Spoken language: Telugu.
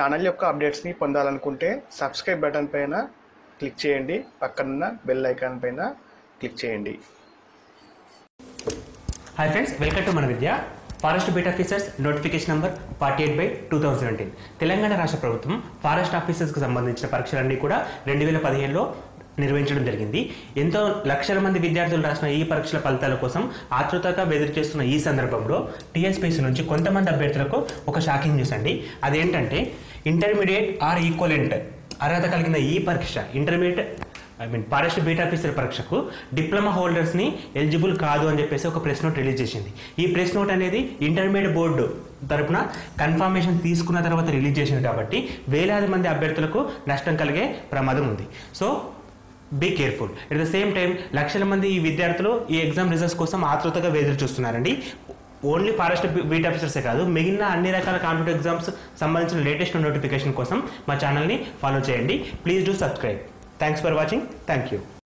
ఛానల్ యొక్క అప్డేట్స్ని పొందాలనుకుంటే సబ్స్క్రైబ్ బటన్ పైన క్లిక్ చేయండి పక్కనున్న బెల్ ఐకాన్ పైన క్లిక్ చేయండి హాయ్ ఫ్రెండ్స్ వెల్కమ్ టు మన Vidya forest beat officers notification number forty eight by two thousand nineteen Telangana రాష్ట్ర ప్రభుత్వం ఫారెస్ట్ ఆఫీసర్స్కి సంబంధించిన పరీక్షలన్నీ కూడా రెండు వేల పదిహేనులో నిర్వహించడం జరిగింది ఎంతో లక్షల మంది విద్యార్థులు రాసిన ఈ పరీక్షల ఫలితాల కోసం ఆతృతగా ఎదురు చేస్తున్న ఈ సందర్భంలో టీఎస్పీసీ నుంచి కొంతమంది అభ్యర్థులకు ఒక షాకింగ్ న్యూస్ అండి అదేంటంటే ఇంటర్మీడియట్ ఆర్ ఈక్వలెంట్ అర్హత కలిగిన ఈ పరీక్ష intermediate I mean forest beat officer పరీక్షకు డిప్లొమా హోల్డర్స్ని ఎలిజిబుల్ కాదు అని చెప్పేసి ఒక ప్రెస్ నోట్ రిలీజ్ చేసింది ఈ ప్రెస్ నోట్ అనేది ఇంటర్మీడియట్ బోర్డు తరపున కన్ఫర్మేషన్ తీసుకున్న తర్వాత రిలీజ్ చేసింది కాబట్టి వేలాది మంది అభ్యర్థులకు నష్టం కలిగే ప్రమాదం ఉంది so be careful at the same time లక్షల మంది ఈ విద్యార్థులు ఈ ఎగ్జామ్ రిజల్ట్స్ కోసం ఆతృతగా ఎదురు చూస్తున్నారండి ఓన్లీ ఫారెస్ట్ బీట్ ఆఫీసర్సే కాదు మిగిలిన అన్ని రకాల కాంపిటేటివ్ ఎగ్జామ్స్ సంబంధించిన లేటెస్ట్ నోటిఫికేషన్ కోసం మా ఛానల్ని ఫాలో చేయండి please do subscribe thanks for watching thank you